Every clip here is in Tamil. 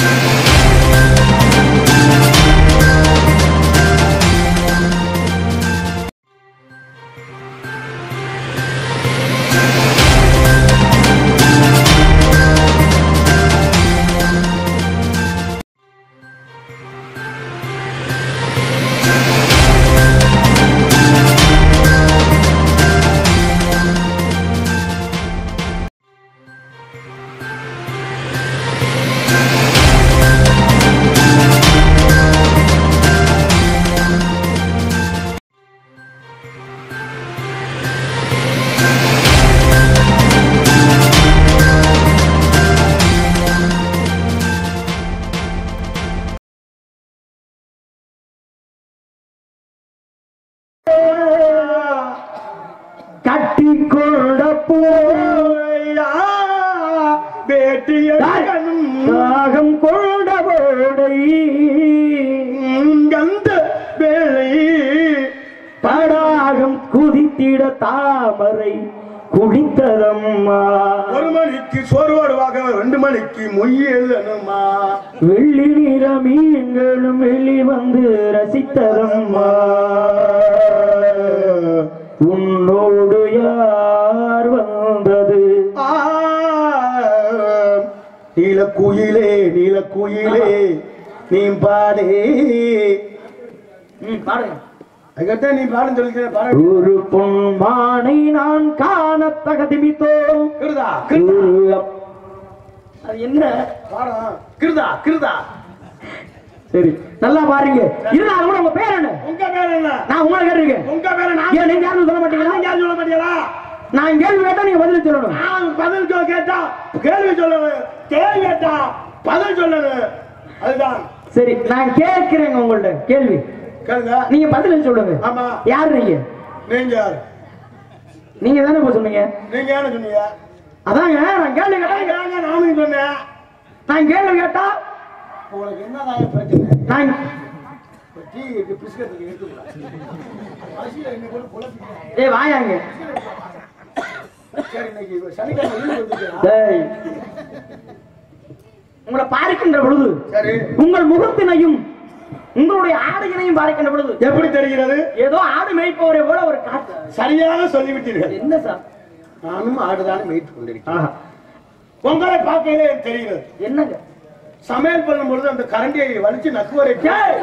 கட்டி கொண்ட போயா வேட்டியனும் தாகம் கொண்ட போடை கந்த வேலை தடாகம் குதித்திட தாமரை குடித்ததம்மா ஒரு மணிக்கு சோறு போடுவாங்க ரெண்டு மணிக்கு மொய் எழுதணுமா வெள்ளி நிற மீன்களும் வெளி வந்து ரசித்ததம்மா உன்னோடு யார் வந்தது ஆ, நீலக்குயிலே நீலக்குயிலே நீ பாடே பாருங்க அதுக்கிட்ட நீ பாடம் சொல்லிக்கிறேன் பாடம் ஒரு பொன்மானை நான் காண தகதிமித்தோ கிருதா அது என்ன பாடம் கிருதா கிருதா சரி நல்லா பாருங்க இருந்தாலும் கூட உங்க பேர் என்ன உங்க பேர் என்ன நான் உங்களை கேட்டிருக்கேன் உங்க பேர் நான் ஏன் நீங்க யாரும் சொல்ல மாட்டீங்களா யாரும் சொல்ல மாட்டீங்களா நான் கேள்வி கேட்டா நீங்க பதில் சொல்லணும் நான் பதில் சொல்ல கேட்டா கேள்வி சொல்லணும் கேள்வி கேட்டா பதில் சொல்லணும் அதுதான் சரி நான் கேட்கிறேங்க உங்கள்ட்ட கேள்வி கேளுங்க நீங்க பதில் சொல்லுங்க ஆமா யார் நீங்க நீங்க யாரு நீங்க தானே இப்ப சொன்னீங்க நீங்க என்ன சொன்னீங்க அதாங்க நான் கேள்வி கேட்டா நீங்க- ஏங்க நானும் சொன்னேன் நான் கேள்வி கேட்டா உங்களுக்கு என்னதான் பிரச்சனை நான் இப்ப டீ இருக்கு பிஸ்கட் இருக்கு எடுத்துக்கலாம் பசியில இன்னைக்கு கூட குழப்பிக்கிறேன் ஏய் வாயாங்க சரி இன்னைக்கு சனிக்கிழமை லீவு வந்துருக்கா டேய் உங்களை பார்க்கின்ற பொழுது சரி உங்கள் முகத்தினையும் உங்களுடைய ஆடையினையும் பார்க்கின்ற பொழுது எப்படி தெரிகிறது ஏதோ ஆடு மேய்ப்பவரை போல ஒரு காட்டு சரியாக சொல்லிவிட்டீர்கள் என்ன சார் நானும் ஆடுதான் மேய்த்துக் கொண்டிருக்கேன் ஆஹா. உங்களை பார்க்கையிலே எனக்கு தெரிகிறது என்னங்க சமையல் பண்ணும்பொழுது அந்த கரண்டியை வலிச்சு நக்குவரை ஏய்!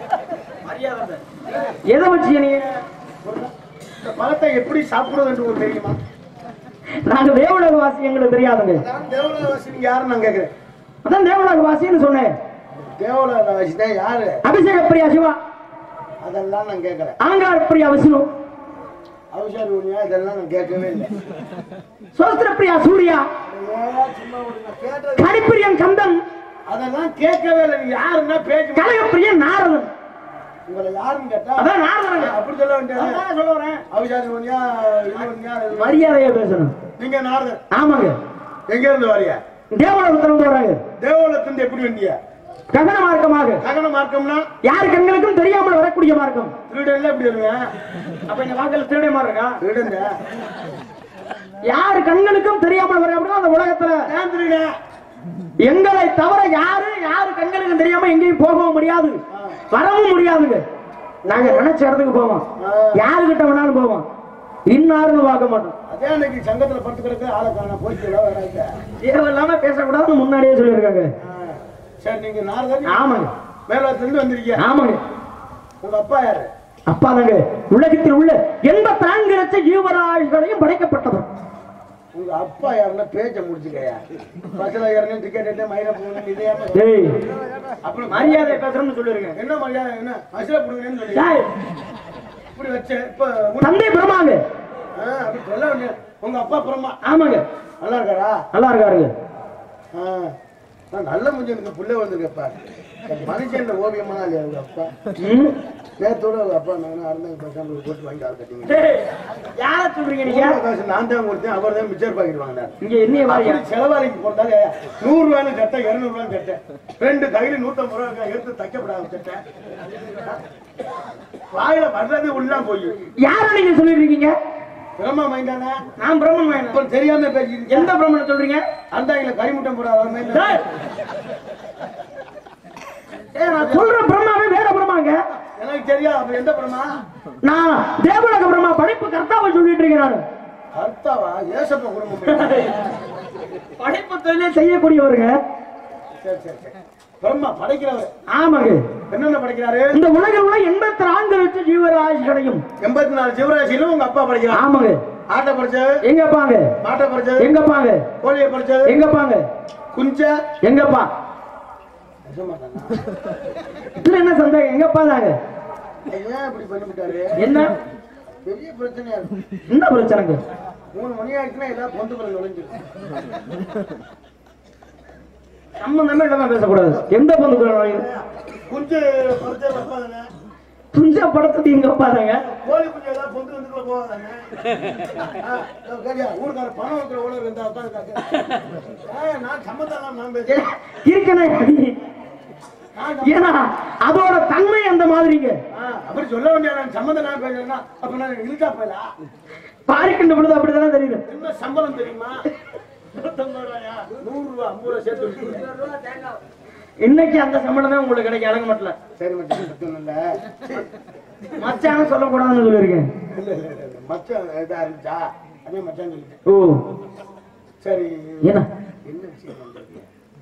எதை வச்சு நீங்க இந்த பழத்தை எப்படி சாப்பிடுவது என்று உங்களுக்கு தெரியுமா நாங்க தேவலோக வாசி எங்களுக்கு தெரியாதுங்க அதான் தேவலவாசி யாருன்னு நான் கேட்கிறேன் அதான் தேவலோக வாசின்னு சொன்னேன் தேவலவாசி தான் யாரு அபிஷேக பிரியா சிவா அதெல்லாம் நான் கேட்கறேன் அலங்கார பிரியா விஷ்ணு அவசர ஊனியா இதெல்லாம் நான் கேட்கவே இல்லை சுதந்திர பிரியா சூர்யா ஏன் சும்மா ஒரு நான் கேட்டது கடிப்பிரியன் கந்தன் அதெல்லாம் கேட்கவே இல்லை நீங்க யாருன்னா பேச்சு கனகப்பிரியன் நாரதன் உங்களை யாருன்னு கேட்டா அதான் நாரதன் அப்படி சொல்ல வேண்டியது அதான் சொல்ல வரேன் அவசாரி ஊனியா இது ஊனியா இது ஊனியா. மரியாதையா பேசணும் நீங்க நாரதர் ஆமாங்க எங்க இருந்து வரிய தேவலோகத்திலிருந்து வர்றாங்க தேவலத்திலிருந்து எப்படி வந்திய ககன மார்க்கமாக ககன மார்க்கம்னா யார் கண்களுக்கும் தெரியாமல் வரக்கூடிய மார்க்கம் திருடன்ல எப்படி வருவேன் அப்ப இந்த வாக்கில் திருடே மார்க்கா திருடங்க யார் கண்களுக்கும் தெரியாமல் வர அப்படின்னா அந்த உலகத்துல ஏன் திருட எங்களை தவிர யாரு யாரு கண்களுக்கும் தெரியாம எங்கேயும் போகவும் முடியாது வரவும் முடியாதுங்க நாங்க நினைச்ச இடத்துக்கு போவோம் யாருகிட்ட வேணாலும் போவோம் இன்னாருன்னு பார்க்க மாட்டோம் அதே அன்னைக்கு சங்கத்துல படுத்து கிடக்கு ஆளை காண போயிட்டு வராங்க தேவையில்லாம பேசக்கூடாதுன்னு முன்னாடியே சொல்லியிருக்காங்க சரி நீங்க நாரதர் ஆமாங்க மேலத்துல இருந்து வந்திருக்கீங்க ஆமாங்க உங்க அப்பா யாரு அப்பா தாங்க உலகத்தில் உள்ள எண்பத்தி நான்கு லட்சம் ஜீவராசிகளையும் படைக்கப்பட்டவர் உங்க அப்பா யாருன்னா பேச்ச முடிச்சுக்கயா பஸ்ல ஏறணும் டிக்கெட் எடுத்து மயில போகணும் இதே ஏய் அப்புறம் மரியாதை பேசுறோம்னு சொல்லிருக்கேன் என்ன மரியாதை என்ன பஸ்ல கொடுங்கன்னு சொல்லி ஏய், இப்படி வச்சேன் இப்ப உன்- தந்தை பிரமாங்க ஆ, அப்படி சொல்ல வேண்டிய உங்க அப்பா அப்புறமா ஆமாங்க நல்லா இருக்காரா நல்லா இருக்காருங்க ஆ, நான் நல்ல முடிஞ்சு எனக்கு புள்ள வந்திருக்கப்பா மனுஷன் ஓவியமான இல்லையா உங்க அப்பா ம். நேத்தோட உங்க அப்பா நான் அருந்தாங்க பேசாம ஒரு போட்டு வாங்கி ஆள் கட்டிங்க ஏய், யார சொல்றீங்க நீங்க ஊர்ல காசு நான் தான் கொடுத்தேன் அவர் தான் மிச்சர் பாக்கெட் வாங்கினார் இங்க என்னைய வாரியா அப்படி செலவாளிக்கு போட்டாலே நூறு ரூபான்னு சட்டை இருநூறு ரூபான்னு சட்டை ரெண்டு கையில நூத்தம்பது ரூபா எடுத்து தைக்கப்படாத சட்டை வாயில வர்றது உள்ள போய் யார நீங்க சொல்லிட்டு இருக்கீங்க பிரம்மா மைண்டானா நான் பிரம்மன் வாயனா. இப்ப தெரியாம பேசிட்டு எந்த பிரம்மனை சொல்றீங்க அந்தாங்கள கறிமுட்டம் போடாத டேய், ஏ நான் சொல்ற பிரம்மாவே வேற பிரம்மாங்க எனக்கு தெரியாது அப்ப எந்த படமா நான் தேவலோக பிரம்மா படைப்பு கர்த்தாவை சொல்லிட்டு இருக்கேன் நானு கர்த்தாவா ஏசப்ப குடும்பம் படைப்பு தொழிலே செய்யக்கூடியவருங்க சரி சரி சரி பிரம்மா படைக்கிறவர் ஆமாங்க என்னென்ன படைக்கிறாரு இந்த உலகில் உள்ள எண்பத்தி நான்கு லட்சம் ஜீவராசிகளையும் எண்பத்தி நாலு சிவராசியிலும் உங்க அப்பா படைக்கிறார் ஆமாங்க ஆட்டை படைச்சது எங்கப்பாங்க மாட்டை படைச்சது எங்கப்பாங்க கோழியை படைச்சது எங்கப்பாங்க குஞ்ச எங்கப்பா நிஜமாதானா? இதுல என்ன சந்தேகம் எங்கப்பா தாங்க ஏன் இப்படி பண்ணிவிட்டாரு என்ன பெரிய பிரச்சனையா இருக்கும் என்ன பிரச்சனைங்க மூணு மணி ஆயிடுச்சுன்னா ஏதாவது பொந்து பிறகு நுழைஞ்சிடும் சம்பந்தமே இல்லாம பேசக்கூடாது எந்த பந்துக்குள்ள குஞ்சு பறிச்சது அப்பா தானே துஞ்ச படத்துக்கு எங்கப்பா தாங்க கோழி குஞ்சு ஏதாவது பொந்து வந்துக்குள்ள போவாதானே கேடியா ஊருக்கார பணம் வைக்கிற ஊழல் இருந்தா உட்காந்து நான் சம்மந்தம் நான் பேசுறேன் இருக்கனே நான் ஏன்னா அதோட தன்மை அந்த மாதிரிங்க ஆ, அப்படி சொல்ல வேண்டிய நான் சம்மந்தம் நான் பேசுறேன்னா அப்ப நான் இழுத்தா போயலா பாரிக்கின்ற பொழுது அப்படித்தானே தெரியுது என்ன சம்பளம் தெரியுமா நூத்தம்பது ரூபாயா நூறு ரூபா ஐம்பது ரூபா சேர்த்து வச்சுக்கோங்க. இன்னைக்கு அந்த சம்பளம் தான் உங்களுக்கு கிடைக்க அடங்க மாட்டல சரி மச்சான் பிரச்சனை இல்ல மச்சான சொல்லக்கூடாதுன்னு சொல்லியிருக்கேன் இல்ல இல்ல இல்ல, இல்ல மச்சான் இதா இருந்துச்சா அதே மச்சான் சொல்லிட்டேன் ஓ சரி என்ன என்ன விஷயம் பண்றது?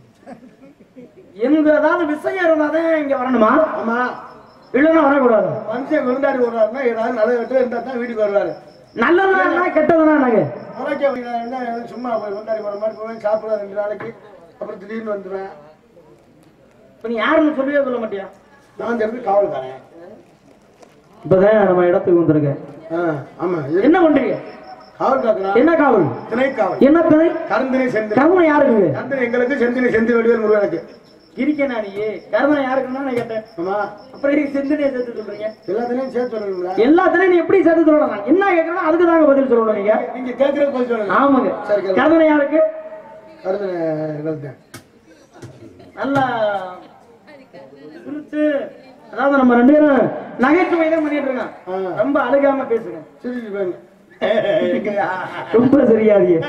எங்க ஏதாவது விஷயம் இருந்தாதான் இங்க வரணுமா ஆமா இல்லைன்னா வரக்கூடாது மனுஷன் விருந்தாடி விடுறாருன்னா ஏதாவது நல்ல வெட்டு இருந்தா தான் வீட்டுக்கு வருவாரு நல்லதுனா கெட்டதுனா நாங்க முறைக்க அப்படின்னா சும்மா போய் விருந்தாடி போற மாதிரி போய் சாப்பிடுவேன் ரெண்டு நாளைக்கு அப்புறம் திடீர்னு வந்துடுவேன் இப்ப நீ யாருன்னு சொல்லவே சொல்ல மாட்டியா நான் தெரிஞ்சு காவல்காரன் இப்பதான் நம்ம இடத்துக்கு வந்திருக்கேன் ஆ, ஆமா இது என்ன பண்றீங்க காவல் காக்கணும் என்ன காவல் திணை காவல் என்ன திணை கருந்தினை செந்தினை கருமனை யாருக்கு கருந்தினை எங்களுக்கு செந்தினை செந்து வடிவேல் முருகனுக்கு இருக்கேனா நீ கருமனை யாருக்குன்னா நான் கேட்டேன் ஆமா அப்புறம் நீ சிந்தனையை சேர்த்து சொல்றீங்க எல்லாத்திலையும் சேர்த்து சொல்லணும்ல எல்லாத்துலயும் நீ எப்படி சேர்த்து சொல்லலாம் என்ன கேட்கணும் அதுக்கு தாங்க பதில் சொல்லணும் நீங்க நீங்க கேட்கறது போய் சொல்லணும் ஆமாங்க சரி, கேளு. கருமனை யாருக்கு கருந்தினை எங்களுக்கு நல்லா சிரிச்சு அதாவது நம்ம ரெண்டு பேரும் நகைச்சுவை தான் பண்ணிட்டு இருக்கோம் ஆ. ரொம்ப அழுகாம பேசுங்க சரி பாருங்க ரொம்ப சரியாதிய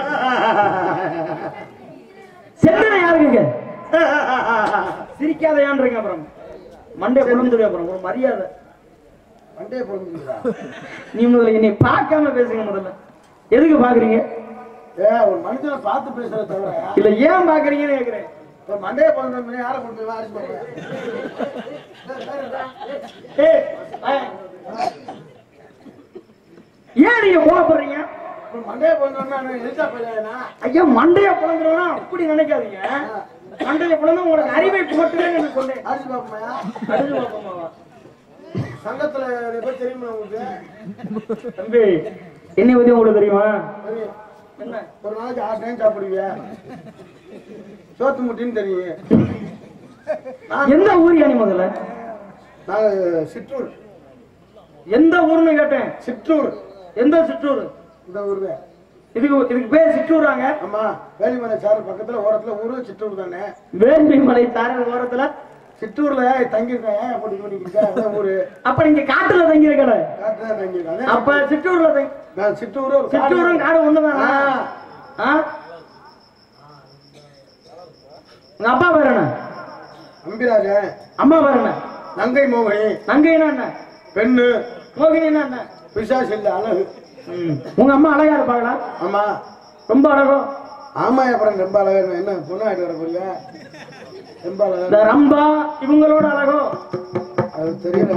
செந்தனை யாருக்குங்க சிரிக்காதையான்றீங்க அப்புறம் மண்டே குழம்புதுடைய அப்புறம் ஒரு மரியாதை மண்டே போடுங்களா நீ முதல்ல என்னை பார்க்காம பேசுங்க முதல்ல எதுக்கு பாக்குறீங்க ஏ ஒரு மனுஷனை பார்த்து பேசுறத தவிர இல்ல ஏன் பாக்குறீங்கன்னு கேக்குறேன் ஒரு மண்டையை போடுற யாரை கொடுத்து அடிச்சு போடுறேன் ஏய், ஏய். ஏன் நீங்க கோவப்படுறீங்க ஒரு மண்டையை போடுறோம்னா எழுத்தா போயிடா ஐயா மண்டைய புலங்குறோம்னா அப்படி நினைக்காதீங்க மண்டைய புலந்து உங்களுக்கு அறிவை புகட்டுவேன்னு சொன்னேன் அடிச்சு பார்ப்போமா அடுத்து பார்ப்போமாவா? சங்கத்துல நிறைய பேர் தெரியுமா உங்களுக்கு தம்பி என்னை பத்தி உங்களுக்கு தெரியுமா தெரியும். என்ன ஒரு நாளைக்கு ஆறு டைம் சாப்பிடுவியா சோத்து முட்டின்னு தெரியும் நான் எந்த ஊர் யானி முதல்ல நான் சிற்றூர் எந்த ஊர்னு கேட்டேன் சிற்றூர் எந்த சிற்றூர் இந்த ஊர் இதுக்கு இதுக்கு பேர் சிற்றூராங்க ஆமா வேலிமலை சார் பக்கத்துல ஓரத்துல ஊரு சிற்றூர் தானே வேள்விமலை தாரல் ஓரத்துல சிற்றூர்ல தங்கியிருக்கேன் அப்படி பண்ணிக்கிட்டேன் அதான் ஊரு அப்ப நீங்க காட்டுல தங்கி இருக்கட காட்டுல தங்கியிருக்கேன் அப்ப சிற்றூர்ல தங்கி நான் சிற்றூர் ஒரு காடு. சிற்றூரும் காடு ஒண்ணுதானா ஆ, ஆ? உங்க அப்பா பேர் என்ன அம்பிராஜன் அம்மா பேர் என்ன நங்கை மோகினி நங்கைனா என்ன பெண்ணு மோகினா என்ன பிசாசு இல்ல அழகு ம். உங்க அம்மா அழகா இருப்பாங்களா ஆமா ரொம்ப அழகோ ஆமா அப்புறம் ரொம்ப அழகா என்ன பொண்ணாயிட்டு வர போறியா ரொம்ப அழகா இந்த ரம்பா இவங்களோட அழகோ அது தெரியல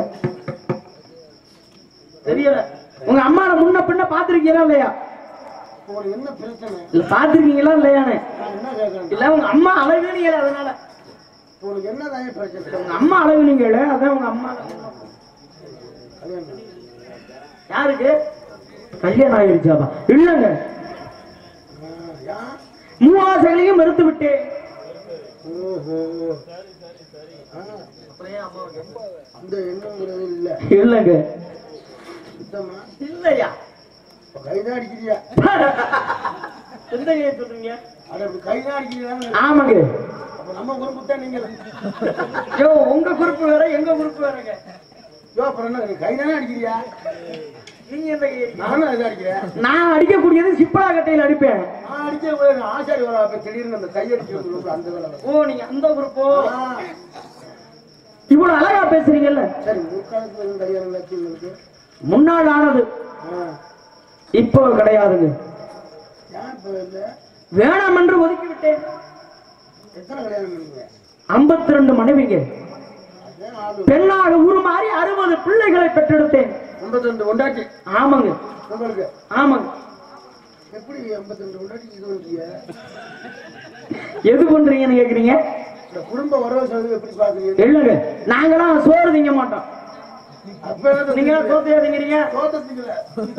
தெரியல உங்க அம்மாவை முன்ன பின்ன பாத்திருக்கீங்களா இல்லையா உங்களுக்கு என்ன பிரச்சனை இல்ல பாத்திருக்கீங்களா இல்லையானே நான் என்ன கேட்கறேன் இல்ல உங்க அம்மா அழகு நீங்கள அதனால உங்களுக்கு என்ன தான் பிரச்சனை உங்க அம்மா அழகு நீங்கள அதான் உங்க அம்மா கல்யாணம். யாருக்கு கல்யாணம் ஆயிருச்சாப்பா இல்லங்க ஆ, யா? மூவாசைகளையும் மறுத்து விட்டேன் ஓஹோ ஆ, அந்த எண்ணங்கிறது இல்ல இல்லங்க சுத்தமா இல்லையா இப்ப கைதான் அடிக்கிறியா எந்த கையை சொல்றீங்க அட அப்படி கைதான் அடிக்கிறியா ஆமாங்க அப்ப நம்ம குடும்பம் தான் நீங்க யோ உங்க குரூப் வேற எங்க குரூப் வேறங்க யோ அப்புறம் என்ன நீ கைதானே அடிக்கிறியா நீங்க எந்த கை அடிக்கிறீங்க? நானும் அதை அடிக்கிறேன் நான் அடிக்கக்கூடியது சிப்பலா கட்டையில் அடிப்பேன் நான் அடிக்க போய் நான் ஆசாரி வர அப்ப திடீர்னு அந்த கையடிக்க அந்த வேலை வரும். ஓ நீங்க அந்த குரூப்போ ஆ, இவ்வளவு அழகா பேசுறீங்கல்ல சரி முற்காலத்துல எதுவும் கல்யாணம் ஆச்சு உங்களுக்கு முன்னாள் ஆனது ஆ. இப்போ கிடையாதுங்க ஏன் இப்ப இல்ல வேணாம் என்று ஒதுக்கி விட்டேன் எத்தனை கல்யாணம் பண்ணீங்க ஐம்பத்தி ரெண்டு மனைவிங்க அதான் ஆளு பெண்ணாக உருமாறி அறுபது பிள்ளைகளை பெற்றெடுத்தேன் ஐம்பத்தி ரெண்டு கொண்டாட்டி ஆமாங்க உங்களுக்கு ஆமாங்க எப்படி ஐம்பத்தி ரெண்டு கொண்டாட்டி இது பண்றீங்க எது பண்றீங்கன்னு கேக்குறீங்க இந்த குடும்ப வரவு செலவு எப்படி பாக்குறீங்க இல்லைங்க நாங்களாம் சோறு திங்க மாட்டோம் அப்ப என்ன நீங்க சோத்தையா திங்கிறீங்க தோட்டத்துக்குல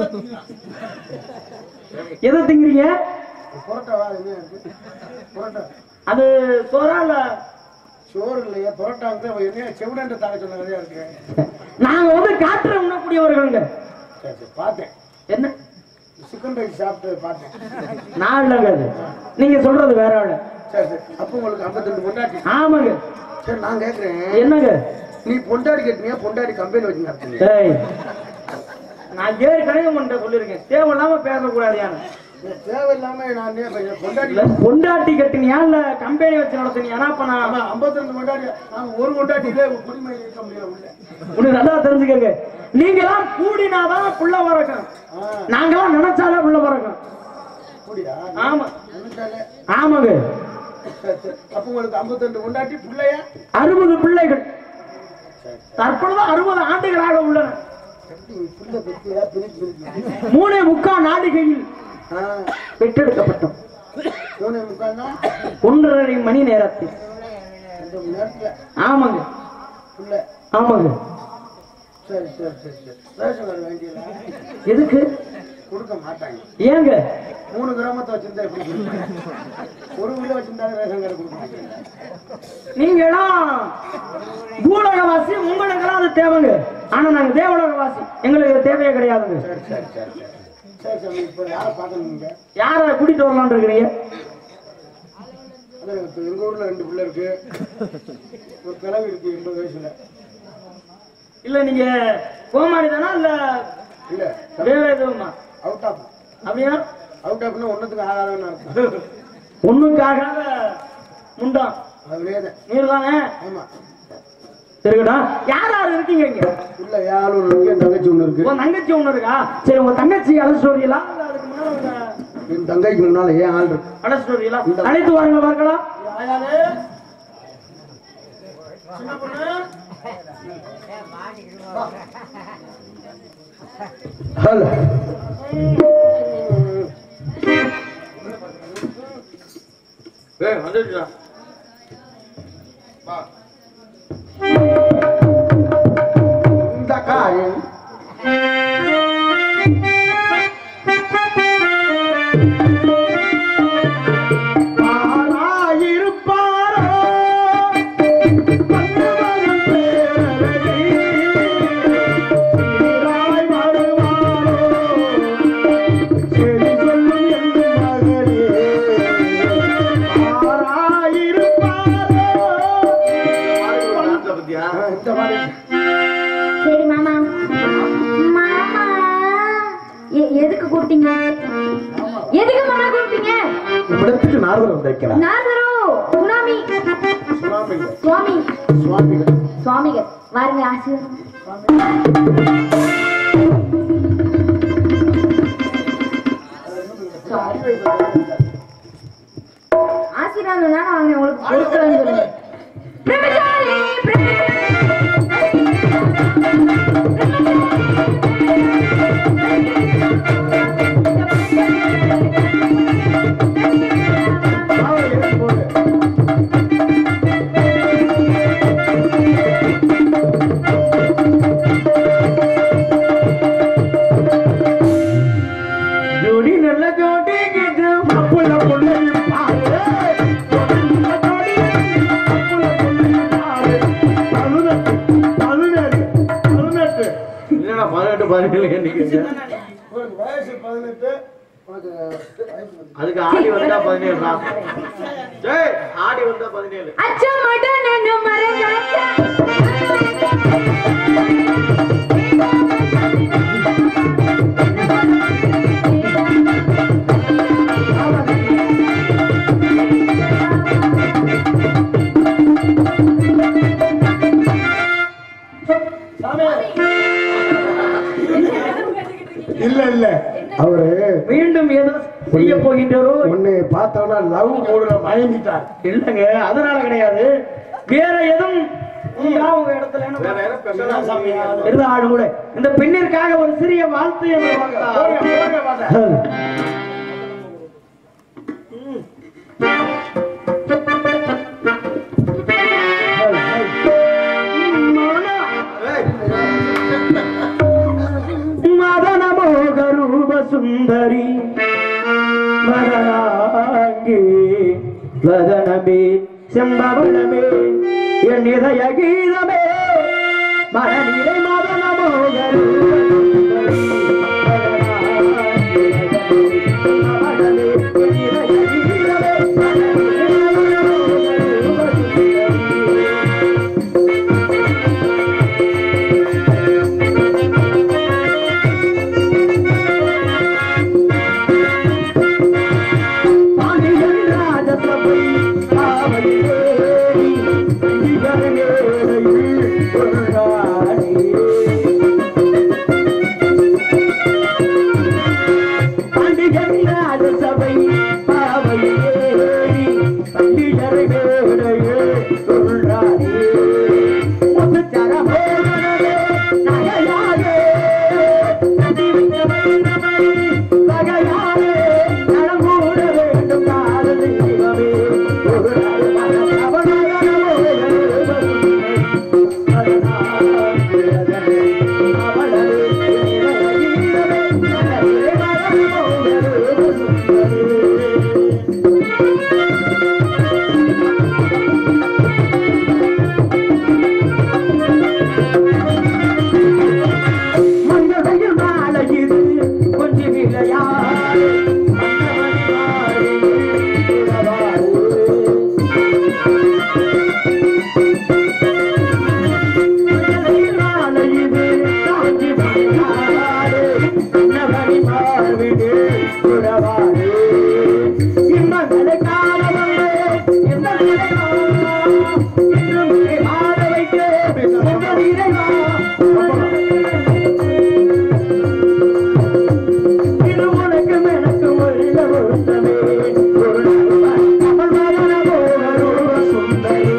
எதை திங்கிறீங்க புரோட்டா வா என்ன இருக்கு புரோட்டா அது சோறா இல்ல சோறு இல்லையா புரோட்டா வந்து அவன் என்ன செவிடாண்ட தாக்க சொன்ன நிறையா இருக்கு நாங்க வந்து காற்று உண்ணக்கூடியவர்களுங்க சரி சரி பார்த்தேன் என்ன சிக்கன் ரைஸ் சாப்பிட்டு பார்த்தேன் நான் இல்லைங்க அது நீங்க சொல்றது வேற ஆளு சரி சரி அப்போ உங்களுக்கு ஐம்பத்தி ரெண்டு பொண்டாட்டி ஆமாங்க சரி நான் கேட்குறேன் என்னங்க நீ பொண்டாடி கேட்டீங்க பொண்டாடி கம்பெனி வச்சு நடத்துங்க ஏய் நான் ஏற்கனவே உன்கிட்ட சொல்லியிருக்கேன் தேவையில்லாம பேசக்கூடாது யாரு தேவையில்லாம நான் ஏன் பையன் பொண்டாடி இல்ல பொண்டாட்டி கட்டினியா இல்ல கம்பெனி வச்சு நடத்தினியா அப்ப நான் ஆமா ஐம்பத்தி ரெண்டு பொண்டாடி நாங்க ஒரு பொண்டாட்டியிலே குடிமை இருக்க முடியல உள்ள உனக்கு நல்லா தெரிஞ்சுக்கங்க நீங்களாம் கூடினாதான் புள்ள வரக்கும் ஆ நாங்களாம் நினைச்சாலே புள்ள வரக்கும் அப்படியா ஆமா நினைச்சாலே ஆமாங்க சரி சரி அப்போ உங்களுக்கு ஐம்பத்தி ரெண்டு பொண்டாட்டி பிள்ளையா அறுபது பிள்ளைகள் சரி தற்பொழுது அறுபது ஆண்டுகளாக உள்ளன எப்படி புள்ள பெத்தியா பிரிச்சு பிரிச்சு மூணே முக்கா நாடிகையில் ஆ பெற்றெடுக்கப்பட்டோம் மூணு முக்கால்னா ஒன்றரை மணி நேரத்தில் ரெண்டு மணி நேரத்துல ஆமாங்க புள்ள ஆமாங்க சரி சரி சரி சரி ரேஷன் கார்டு வேண்டியல எதுக்கு கொடுக்க மாட்டாங்க ஏங்க மூணு கிராமத்தை வச்சிருந்தா எப்படி கொடுப்பாங்க? ஒரு வீடு வச்சிருந்தாலும் ரேஷன் கார்டு கொடுக்க மாட்டாங்க நீங்களாம் பூலகவாசி உங்களுக்கெல்லாம் அது தேவைங்க ஆனா நாங்க தேவலோகவாசி எங்களுக்கு இது தேவையே கிடையாதுங்க சரி சரி சரி சரி சரி சாமி இப்போ யாரை பார்க்கணும் நீங்க யார கூட்டிட்டு வரலாம்னு இருக்கிறீங்க அதான் இப்போ எங்க ஊர்ல ரெண்டு பிள்ளை இருக்கு ஒரு கிழவி இருக்கு எண்பது வயசுல இல்ல நீங்க கோமாரி தானா இல்ல இல்ல வேற எதுவுமா அவுட் ஆஃப் அப்படியா அவுட் ஆஃப்னா ஒன்னத்துக்கு ஆகாதவன்னு அர்த்தம் ஒண்ணுக்காகாத முண்டம் அதுவே தான் நீர் தானே ஆமா சரிங்கடா யார் யார் இருக்கீங்க இங்க இல்ல யாரும் ஒண்ணு இருக்கு என் தங்கச்சி ஒண்ணு இருக்கு உன் தங்கச்சி ஒண்ணு இருக்கா சரி உங்க தங்கச்சி அழைச்சிட்டு வரீங்களா இல்ல அதுக்கு முன்னால உங்க என் தங்கைக்கு முன்னால ஏன் ஆள் இருக்கு அழைச்சிட்டு வரீங்களா அழைத்து வாங்க பார்க்கலாம் சின்ன பொண்ணு ஹலோ ஏய் வந்துடுடா இந்த காயம் ஆராயிருப்பாரோ பல்லவரும் பேரழகி சீராய் வருவாரோ செடி சொல்லும் என் மகளே ஆராயிருப்பாரோ இந்த மாதிரி சரி மாமா மாமா எ- எதுக்கு கூப்பிட்டீங்க எதுக்கு மாமா கூப்பிட்டீங்க இவ்விடத்துக்கு நாரதர் வந்திருக்கிறார் நாரதரோ சுனாமி சுவாமிகள் சுவாமி சுவாமிகள் சுவாமிகள் வாருங்க ஆசீர்வாதம் ஆசீர்வாதம் தான் வாங்க உங்களுக்கு கொடுக்குறேன்னு சொல்லுங்க பிரம்மச்சாரி, ஜோடி நல்ல ஜோடி இது மாப்பிள்ள பொண்ணு பாரு ஜோடி நல்ல ஜோடி மாப்பிள்ள பொண்ணு பாரு பதினெட்டு பதினேழு பதினெட்டு இல்லடா பதினெட்டு பதினேழு எண்ணிக்கை உனக்கு வயசு பதினெட்டு உனக்கு வயசு வந்து அதுக்கு ஆடி வந்தா பதினேழு தான் டேய் ஆடி வந்தா பதினேழு அச்சம் மடன் என்னும் மரக்காச்சா. பார்த்தோம்னா லவ் மூடுல மயங்கிட்டார் இல்லைங்க அதனால கிடையாது வேற எதுவும் உண்டா உங்க இடத்துல என்ன வேற யாரும் ஸ்பெஷலா சாமி இருந்த ஆடு கூட இந்த பெண்ணிற்காக ஒரு சிறிய வாழ்த்து என்று போங்க, பார்த்தால் போங்க, வாங்க. ஏய், மதனமோக ரூப சுந்தரி மதனாங்கி வதனமே செம்பவளமே என் இதய கீதமே மனநிலை மதனமோக ரூப சுந்தரி மதனாங்கி வதனமே என் இதய கீதமே மனநிலை மதனமோக ரூப சுந்தரி பாண்டியன் ராஜசபை காவலேறி இவரேடையில் கொண்டாடி பாண்டியன் ராஜசபை காவலேறி பண்டிகரை வேடையில் கொண்டாடி முத்துச்சர போதனமே நகையாலே நதி வைத்தவை நமை வகையாலே நடமூட வேண்டும் காதல் தெய்வமே ஒரு நாள் மனசவனகனமோ மஞ்சள் மாலை இது கொஞ்சம் விளையாடு மன்னவன் மாறில் உறவாடு. மஞ்சள் மாலை இது கொஞ்சம் விளையாடு மன்னவன் மாறில் உறவாடு. இன்பங்களை காண வந்து எந்தங்களை வா, இன்னும் ஆட வைக்க உங்கள் இறைவா இது உனக்கு எனக்கு ஒழிய பொருத்தமே ஒரு நாள் அவள் மகன போகரூப சுந்தரி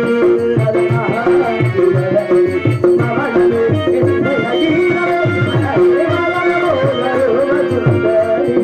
மவளமே என்னை அகீரவே மனசே மகன போகரூப சுந்தரி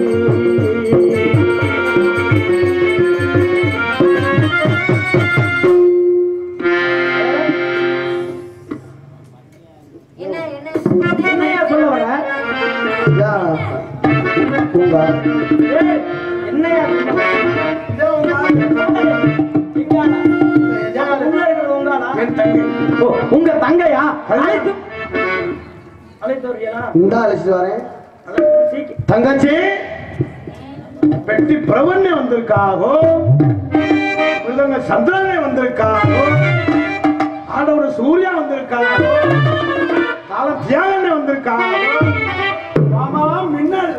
என்ன என்ன என்னையா சொல்ல வர ஐயா, பூங்கா. ஏய், என்னையா இதோ உங்க ஆளு. இங்காடா. யாரு? உள்ள இருக்கிறது உங்காடா? என் தங்கை. ஓ, உங்க தங்கையா அழைத்து அழைத்து வரீங்களா இந்தா அழைச்சிட்டு வரேன் அழைத்து சீக்கிரம் தங்கச்சி பெட்டி பிரபண்ணே வந்திருக்காகோ மிருதங்க சந்திரனே வந்திருக்காகோ ஆடவர் சூர்யா வந்திருக்காகோ கால தியாகனே வந்திருக்காகோ மாமா மின்னல்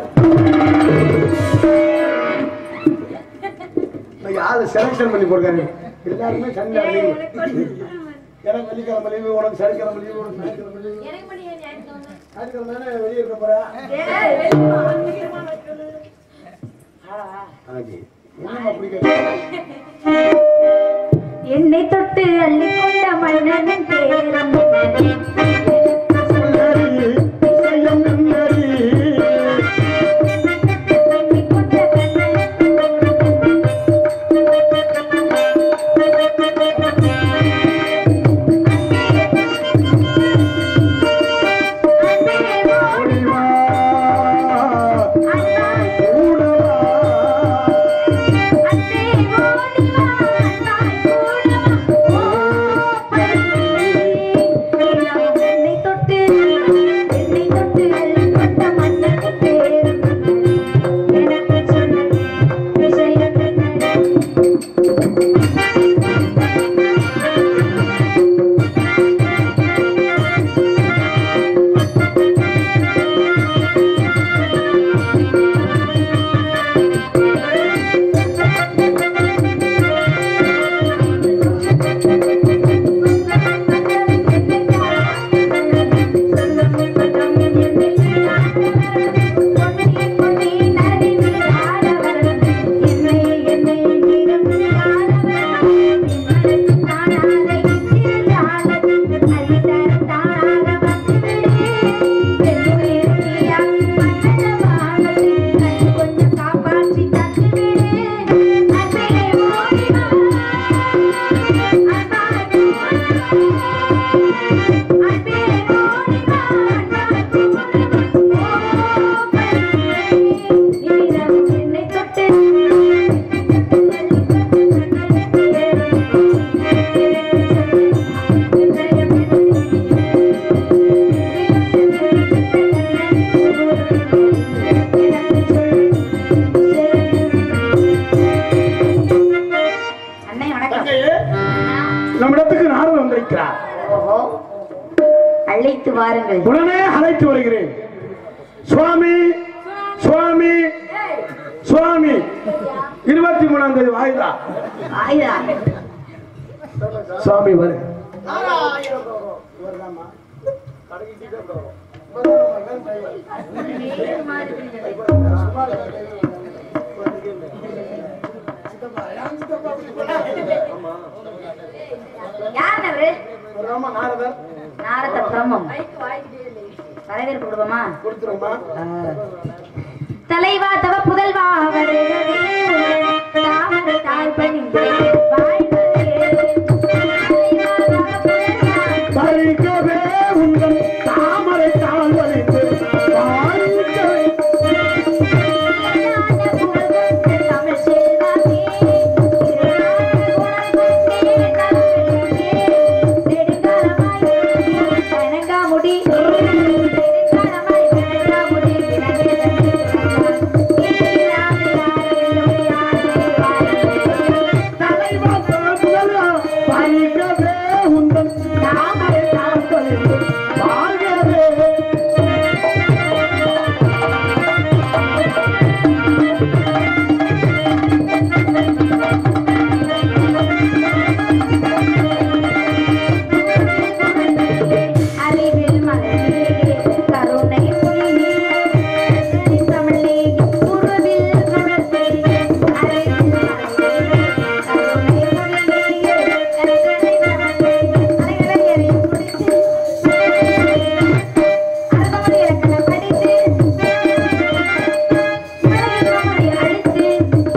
யாரு செலக்ஷன் பண்ணி போடுறாரு எல்லாருமே சண்டை லீவு எனக்கு வெள்ளிக்கிழமை லீவு உனக்கு சனிக்கிழமை லீவு உனக்கு சனிக்கிழமை லீவு எனக்கு மட்டும் ஏன் ஞாயிற்றுக்கிழமை? சனிக்கிழமை தானே வெளியே இருக்க போறா ஏய், வெளியே வா, சீக்கிரமா வைக்கணும். ஆகி. என்னம்மா அப்படி கேட்க என்னை தொட்டு அள்ளி கொண்ட மன்னனின் பேரம் அள்ளி கொண்ட என்னை தொட்டு என்னை தொட்டு அள்ளி கொண்ட மன்னனின் பேரம் எனக்கு சொன்ன விஷயம் என்ன என்னை என்னை அண்ணே வணக்கம் தங்கையே நம்மிடத்துக்கு நாரதர் வந்திருக்கிறார் ஓஹோ அழைத்து வாருங்கள் உடனே அழைத்து வருகிறேன் சுவாமி சுவாமி சுவாமி இருபத்தி மூணாம் தேதி வாயுதா ஆயுதா சுவாமி வரு யார் அவரு நாரதர் நாரத பிரம்மம் வரவேற்பு கொடுப்போமா கொடுத்துருமா தலைவா தவ புதல்வா வருகவே தாமரை தாழ் பணிந்து வாழ்கவே. தலைவா தவ புதல்வா பறிக்கவே உங்கள் தாமரை தாழ்வழித்து வாழ்க்கை பறிக்கவே உங்கள் தாமரை தாழ்வழித்து வாழ்கவே அறிவில் மலரே கருணை மொழியே தமிழே உருவில் குழந்தை அறிவில் மலரே கருணை மொழியே கருணை மலரே அலைகளை குடித்து அறுபது இலக்கணம் படித்து மலை அழித்து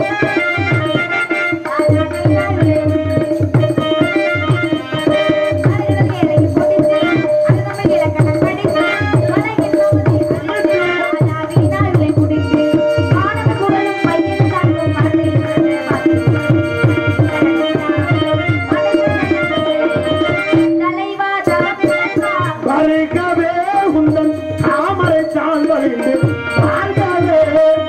பறிக்கவே உங்கள் தாமரை தாழ்வழித்து வாழ்கவே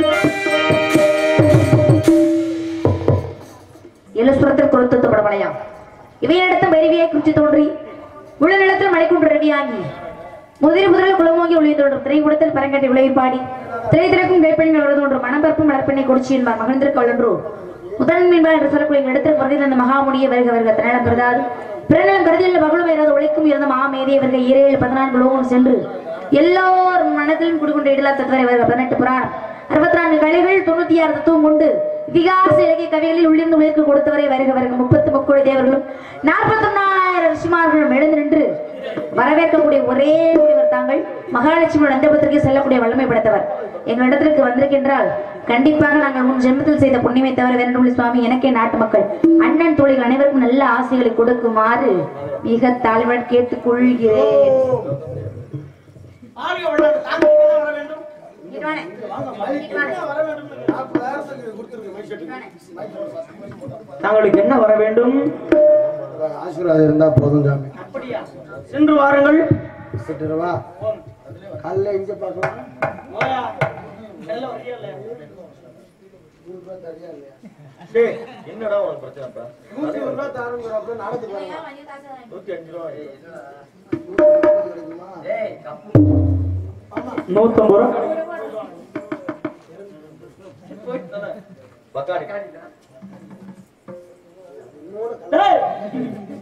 எழுசுரத்தில் கொளுத்து படமலையாம் இவையிடத்தும் பெருவியை குறித்து தோன்றி முழு நிலத்தில் மலைக்குன்று ரவியாகி முதிர் முதலில் குளமோங்கி ஒளி தோன்றும் திரைக்கூடத்தில் பரங்கட்டி விளைவி பாடி திரை திறக்கும் வேப்பெண்கள் வருது ஒன்று மணம்பரப்பும் மலர்பெண்ணை கொடுச்சி என்பார் மகிழ்ந்திருக்க வளன்றோ முதல் மீன்பால் என்று சொல்லக்கூடிய இந்த இடத்தில் பகுதியில் அந்த மகாமுடிய வருக வருக தன்னிடம் கருதாது பிறநிலம் கருதியில் மகளும் ஏறாது உழைக்கும் இருந்த மாமேதிய வருக ஈரேழு பதினான்கு லோகம் சென்று எல்லோர் மனத்திலும் குடிகொண்டு இடலா தத்துவரை வருக பதினெட்டு புராணம் அறுபத்தி நான்கு கலைகள் தொண்ணூத்தி ஆறு தத்துவம் உண்டு இதிகாச இலக்கிய கவிகளில் உள்ளிருந்து உயிருக்கு கொடுத்தவரை வருக வருக முப்பத்து முக்கோடி தேவர்களும் நாற்பத்தொன்னாயிரம் ரிஷிமார்களும் எழுந்து நின்று வரவேற்கக்கூடிய ஒரே முனிவர் தாங்கள் மகாலட்சுமி நந்தபத்திற்கு செல்லக்கூடிய வல்லமை படைத்தவர் எங்களிடத்திற்கு வந்திருக்கின்றால் கண்டிப்பாக நாங்கள் முன் ஜென்மத்தில் செய்த புண்ணியமை தவிர வேண்டுமொழி சுவாமி எனக்கே நாட்டு மக்கள் அண்ணன் தோழிகள் அனைவருக்கும் நல்ல ஆசைகளை கொடுக்குமாறு மிக தாழ்வன் கேட்டுக்கொள்கிறேன் ஆரிய வள்ளல் தாங்கள் தான் வர வேண்டும் இட்வானே. வர வேண்டும் நாற்பதாயிரத்துக்கு கொடுத்துருக்கு மைக் தங்களுக்கு என்ன வர வேண்டும் ஆசீர்வாதம் இருந்தா போதும் சாமி அப்படியா சென்று வாருங்கள் விட்டுருவா காலைல இங்க பார்க்கலாம் டேய், என்னடா உனக்கு பிரச்சனை இப்ப? நூத்தி ஒரு ரூபா தாருங்கிறப்ப நாடத்துக்கு வரலாம் நூத்தி அஞ்சு ரூபா நூத்தம்பது ரூபா பக்காடி டேய்,